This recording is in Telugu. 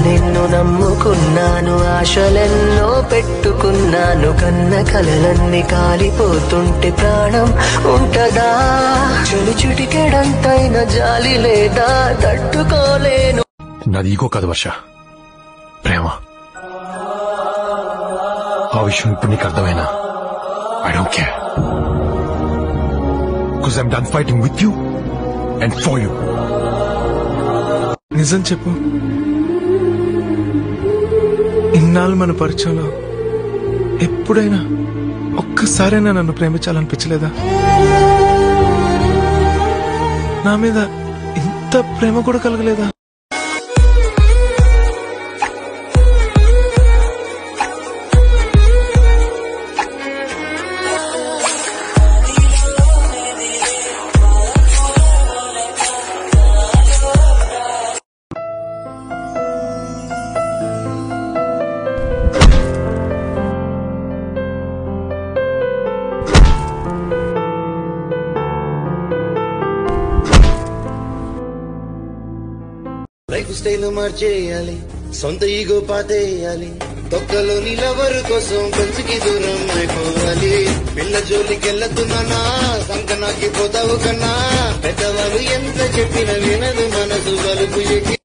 నిన్ను నమ్ముకున్నాను ఆశలెన్నో పెట్టుకున్నాను కన్న కలలన్నీ కాలిపోతుంటే ప్రాణం ఉంటదా చెలి చిటికెడంతైన జాలి లేదా తట్టుకోలేను నాది ఈగో కాదు వర్ష ప్రేమ ఆ విషయం ఇప్పుడు నీకు అర్థమైనా I don't care because I'm done fighting with you and for you నిజం చెప్పు ఇన్నాళ్ళు మన పరిచయంలో ఎప్పుడైనా ఒక్కసారైనా నన్ను ప్రేమించాలనిపించలేదా నా మీద ఇంత ప్రేమ కూడా కలగలేదా లైఫ్ స్టైల్ మార్చేయాలి సొంత ఈగో పాతేయాలి తొక్కలోని లవర్ కోసం పెంచుకి దూరం అయిపోవాలి పిల్ల జోలికెళ్ళతున్నానా సంకనాకి పోతావు కన్నా పెద్దవాళ్ళు ఎంత చెప్పిన వినదు మనసు బలుపు ఎక్కి